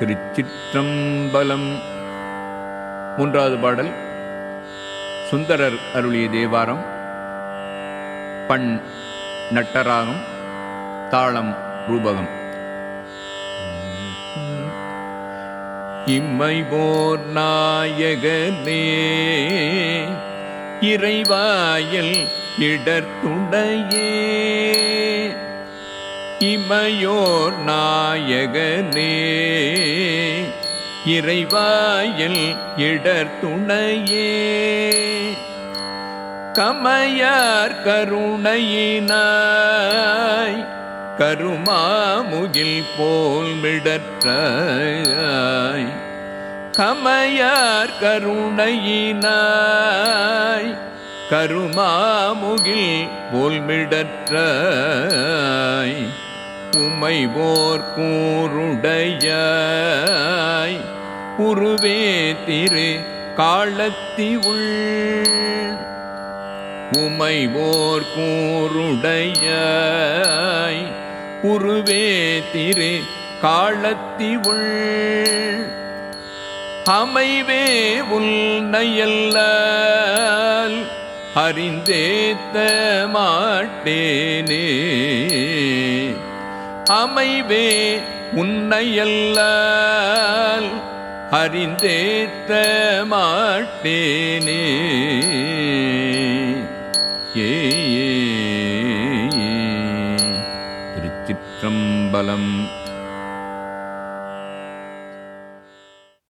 திருச்சிற்றம்பலம் மூன்றாவது பாடல் சுந்தரர் அருளிய தேவாரம் பண் நட்டராகம் தாளம் ரூபகம் இம்மை போர் நாயகனே இறைவாயில் இடர்த்துடையே இமையோர் நாயகனே இறைவாயில் இடர்த்துணையே கமையார் கருணையினாய் கருமாமுகில் போல் மிடற்றாய் கமையார் கருணையினாய் கருமாமுகில் போல் மிடற்றாய் உமைவோர் கூருடையாய் உருவே திரு காலத்தி உள் உமைவோர் கூருடையாய் உருவே திரு காலத்தி உள் அமைவே உன்னையல்லால் அறிந்தேத்த மாட்டேனே அமைவே உன்னையல்லால் அறிந்தேத்த மாட்டேனே ஏ திருச்சிற்றம்பலம்